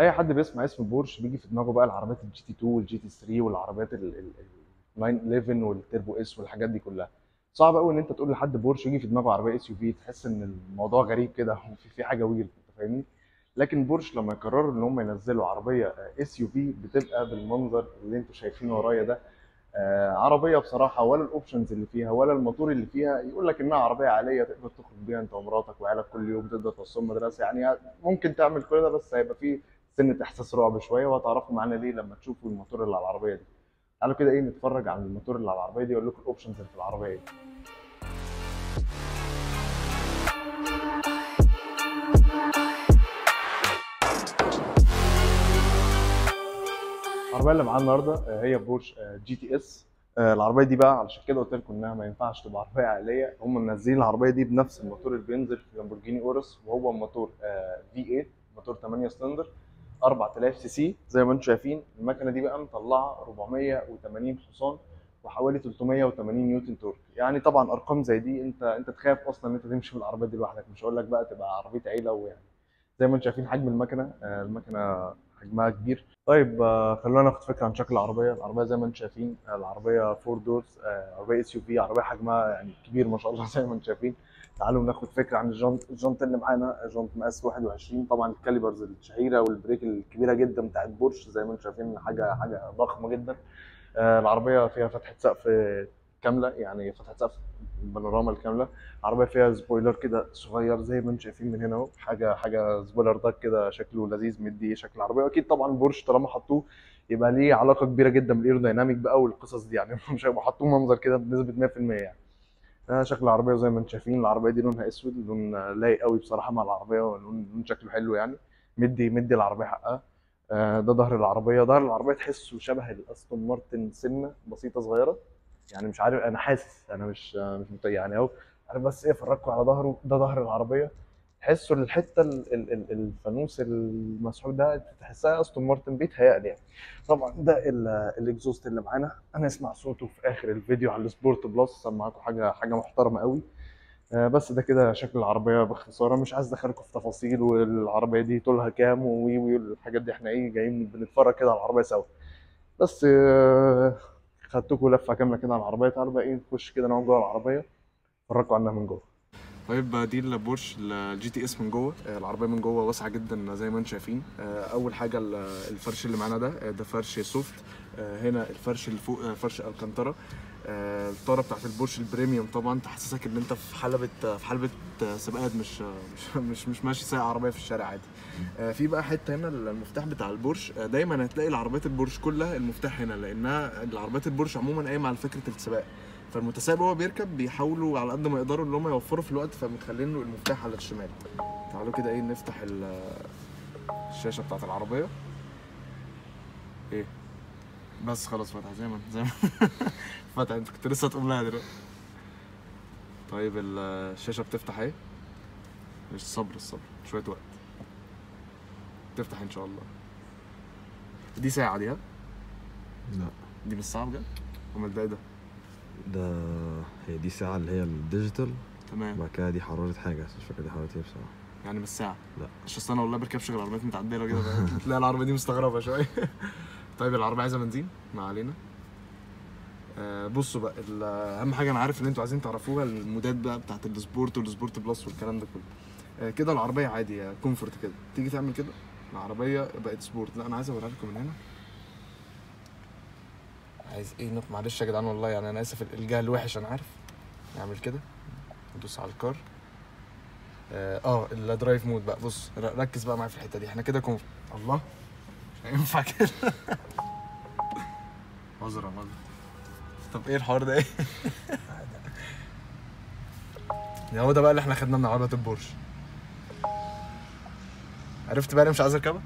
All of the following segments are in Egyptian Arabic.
اي حد بيسمع اسم بورش بيجي في دماغه بقى العربيات الجي تي 2 والجي تي 3 والعربيات ال ال- ال 911 والتربو اس والحاجات دي كلها صعب قوي ان انت تقول لحد بورش يجي في دماغه عربيه اس يو في تحس ان الموضوع غريب كده وفي في حاجه ويرد انت فاهمني لكن بورش لما يقرروا ان هم ينزلوا عربيه اس يو في بتبقى بالمنظر اللي انتوا شايفينه ورايا ده آه، عربيه بصراحه ولا الاوبشنز اللي فيها ولا الموتور اللي فيها يقول لك انها عربيه عاليه تقدر تخرج بيها انت ومراتك وعيالك كل يوم تقدر توصلهم مدرسه يعني ممكن تعمل كل ده بس هيبقى فيه سنه احساس رعب شويه وهتعرفوا معانا ليه لما تشوفوا الموتور اللي على العربيه دي تعالوا كده ايه نتفرج على الموتور اللي على العربيه دي واقول لكم الاوبشنز اللي في العربيه ايه العربيه اللي معانا النهارده آه، هي بورش آه، جي تي اس آه، العربيه دي بقى علشان كده قلت لكم انها ما ينفعش تبقى عربيه عائليه هم منزلين العربيه دي بنفس الموتور اللي بينزل في لامبورجيني اورس وهو موتور في 8 موتور 8 سلندر 4000 سي سي زي ما انتم شايفين المكنه دي بقى مطلعه 480 حصان وحوالي 380 نيوتن تورك يعني طبعا ارقام زي دي انت انت تخاف اصلا ان انت تمشي بالعربيه دي لوحدك مش هقول لك بقى تبقى عربيه عيله ويعني زي ما انتم شايفين حجم المكنه آه، المكنه حجمها كبير طيب آه، خلونا ناخد فكره عن شكل العربيه العربيه زي ما انتم شايفين آه، العربيه فور دورز عربيه اس يو في عربيه حجمها يعني كبير ما شاء الله زي ما انتم شايفين تعالوا ناخد فكره عن الجنط الجنط اللي معانا جنط مقاس 21 طبعا الكاليبرز الشهيره والبريك الكبيره جدا بتاعت بورش زي ما انتم شايفين حاجه حاجه ضخمه جدا آه، العربيه فيها فتحه سقف كامله يعني فتحه سقف البانوراما الكامله العربيه فيها سبويلر كده صغير زي ما انتم شايفين من هنا اهو حاجه حاجه سبويلر داك كده شكله لذيذ مدي شكل العربيه واكيد طبعا بورش طالما حطوه يبقى ليه علاقه كبيره جدا بالايرودايناميك بقى والقصص دي يعني مش هيبقوا حاطوه منظر كده بنسبه 100% يعني آه، شكل العربيه زي ما انتم شايفين العربيه دي لونها اسود لون آه، لايق قوي بصراحه مع العربيه ولون لون شكله حلو يعني مدي مدي العربيه حقها آه، ده ظهر العربيه ظهر العربيه تحسه شبه الاستون مارتن سنه بسيطه صغيره يعني مش عارف انا حاسس انا مش آه، مش مت- يعني اهو عارف بس ايه فرجكوا على ظهره ده ظهر العربيه تحسوا الحته ال- ال- ال- الفانوس المسحوق ده تحسها استون مارتن بيتهيألي يعني طبعا ده ال- الاكزوست اللي معانا انا اسمع صوته في اخر الفيديو على السبورت بلس سمعكم حاجه حاجه محترمه قوي آه، بس ده كده شكل العربيه باختصار مش عايز ادخلكم في تفاصيل والعربيه دي طولها كام وي وي الحاجات دي احنا ايه جايين بنتفرج كده على العربيه سوا بس آه، خدتكم لفه كامله كده على العربيه تعالوا بقى ايه نخش كده نقعد جوه العربيه افرجكم عنها من جوه طيب دي البورش الجي تي اس من جوه آه، العربيه من جوه واسعه جدا زي ما انتم شايفين آه، اول حاجه ال- الفرش اللي معانا ده آه، ده فرش سوفت آه، هنا الفرش اللي فوق آه، فرش الكانترا آه، الطاره بتاعت البورش البريميوم طبعا تحسسك ان انت في حلبة في حلبة آه، سباقات مش مش مش, مش ماشي سايق عربيه في الشارع عادي آه، في بقى حته هنا المفتاح بتاع البورش آه، دايما هتلاقي العربيات البورش كلها المفتاح هنا لانها العربيات البورش عموما قايمه على فكره السباق فالمتسابق وهو بيركب بيحاولوا على قد ما يقدروا ان هم يوفروا في الوقت فمخلين له المفتاح على الشمال تعالوا كده ايه نفتح ال- الشاشه بتاعت العربيه ايه بس خلاص فتح زي ما زي ما فتح انت كنت لسه تقوم لها دلوقتي طيب ال- الشاشه بتفتح اهي مش صبر الصبر شويه وقت تفتح ان شاء الله دي ساعه دي ها لا دي مش ساعه بجد امال ده ايه ده ده هي دي ساعة اللي هي الديجيتال تمام وبعد كده دي حرارة حاجة بس مش فاكر دي حرارة ايه بصراحة يعني مش ساعه لا. مش أصل انا والله بركبش غير عربيات متعدله كده فاهم؟ تلاقي العربيه دي مستغربه شويه طيب العربيه عايزه بنزين ما علينا آه بصوا بقى ال- اهم حاجه انا عارف ان انتوا عايزين تعرفوها المودات بقى بتاعت السبورت والسبورت بلس والكلام ده كله آه كده العربيه عادي كومفورت كده تيجي تعمل كده العربيه بقت سبورت لا انا عايز اوريها لكم من هنا عايز ايه نط معلش يا جدعان والله يعني انا اسف الجهل وحش انا عارف نعمل كده ندوس على الكار اه آه، الدرايف مود بقى بص ر- ركز بقى معايا في الحته دي احنا كده كونف الله مش هينفع كده عذرا عذرا طب ايه الحوار ده ايه يا هو ده بقى اللي احنا خدناه من عربية البورش عرفت بقى ليه مش عايز اركبها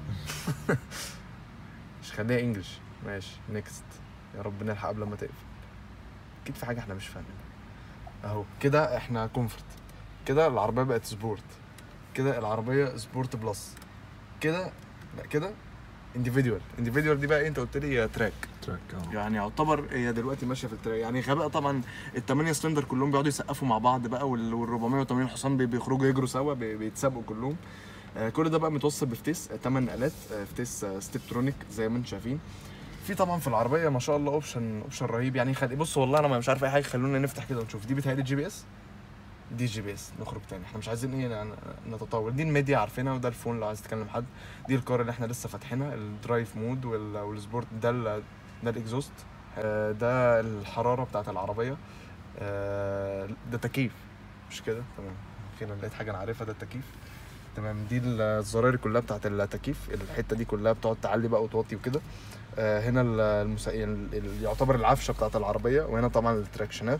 مش خليها انجلش ماشي نيكست يا رب نلحق قبل ما تقفل اكيد في حاجه احنا مش فاهمينها اهو كده احنا كومفورت كده العربيه بقت سبورت كده العربيه سبورت بلس كده لا كده انديفيدوال انديفيدوال دي بقى ايه انت قلت لي تراك تراك اه يعني يعتبر هي دلوقتي ماشيه في التراك يعني غباء طبعا الثمانيه سلندر كلهم بيقعدوا يسقفوا مع بعض بقى وال 480 حصان بي- بيخرجوا يجروا سوا بي- بيتسابقوا كلهم آه، كل ده بقى متوصل بفتيس 8 نقلات آه، فتيس آه، ستيبترونيك زي ما انتم شايفين في طبعا في العربيه ما شاء الله اوبشن اوبشن رهيب يعني خلي بص والله انا مش عارف اي حاجه خلونا نفتح كده ونشوف دي بتهيألي جي بي اس دي جي بي اس نخرج تاني احنا مش عايزين ايه ن- نتطور دي الميديا عارفينها وده الفون لو عايز تكلم حد دي الكار اللي احنا لسه فاتحينها الدرايف مود وال- والسبورت ده ال- ده الاكزوست آه، ده الحراره بتاعت العربيه آه، ده تكييف مش كده تمام اخيرا لقيت حاجه انا عارفها ده التكييف تمام دي الزراير كلها بتاعت التكييف الحته دي كلها بتقعد تعلي بقى وتوطي وكده آه، هنا ال- المسا... ال- ال- يعتبر العفشه بتاعت العربيه وهنا طبعا التراكشنات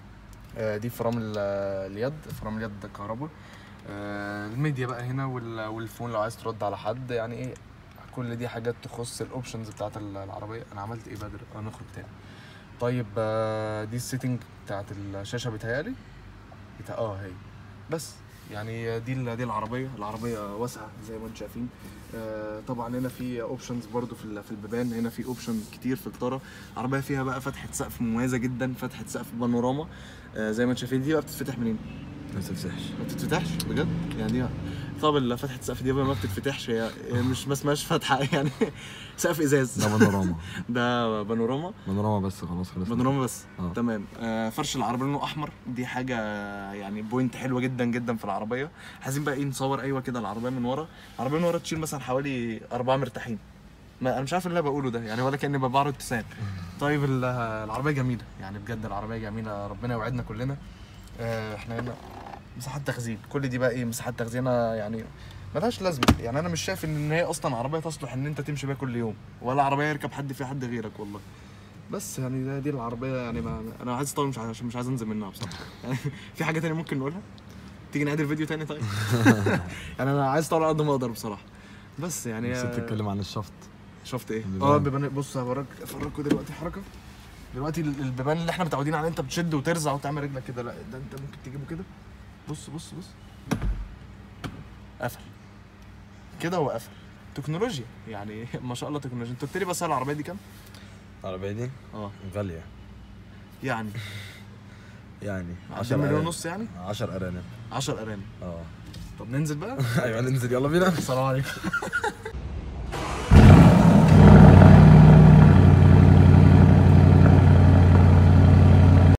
آه، دي فرامل آه، اليد فرامل اليد كهرباء آه، الميديا بقى هنا وال- والفون لو عايز ترد على حد يعني ايه كل دي حاجات تخص الاوبشنز بتاعت ال- العربيه انا عملت ايه بدر اه نخرج تاني طيب آه، دي السيتنج بتاعت الشاشه بتهيالي بتا... اه هي بس يعني دي ال- دي العربيه العربيه واسعه زي ما انتم شايفين آه، طبعا هنا في اوبشنز برضو في ال- في البيبان هنا في اوبشن كتير في الطاره العربيه فيها بقى فتحه سقف مميزه جدا فتحه سقف بانوراما آه، زي ما انتم شايفين دي بقى بتتفتح منين ما تفتحش ما بتتفتحش بجد يعني دي طب فتحه السقف دي بقى ما بتتفتحش هي هي مش ما اسمهاش فتحه يعني سقف ازاز ده بانوراما ده بانوراما بانوراما بس خلاص خلص بانوراما بس اه. تمام آه فرش العربيه لونه احمر دي حاجه يعني بوينت حلوه جدا جدا في العربيه عايزين بقى ايه نصور ايوه كده العربيه من ورا العربيه من ورا تشيل مثلا حوالي اربعه مرتاحين ما انا مش عارف اللي انا بقوله ده يعني ولا كاني بعرض ابتسام طيب ال- العربيه جميله يعني بجد العربيه جميله ربنا يوعدنا كلنا آه احنا هنا مساحات تخزين كل دي بقى ايه مساحات تخزين أنا يعني ملهاش لازمه يعني انا مش شايف ان هي اصلا عربيه تصلح ان انت تمشي بيها كل يوم ولا عربيه يركب حد فيها حد غيرك والله بس يعني ده دي العربيه يعني ما انا عايز اطول مش عشان مش عايز انزل منها بصراحه يعني في حاجه تانية ممكن نقولها تيجي نعيد الفيديو تاني طيب يعني انا عايز اطول على قد ما اقدر بصراحه بس يعني نسيت تتكلم عن الشفط شفت ايه البيبان. اه البيبان بص هوريك افرجكوا دلوقتي حركه دلوقتي ال- البيبان اللي احنا متعودين عليه انت بتشد وترزع وتعمل رجلك كده لا ده انت ممكن تجيبه كده بص بص بص قفل كده هو قفل تكنولوجيا يعني ما شاء الله تكنولوجيا انت قلت لي بس العربيه دي كام؟ العربية دي اه غالية يعني يعني 10 مليون ونص يعني 10 ارانب 10 ارانب اه طب ننزل بقى ايوه ننزل يلا بينا السلام عليكم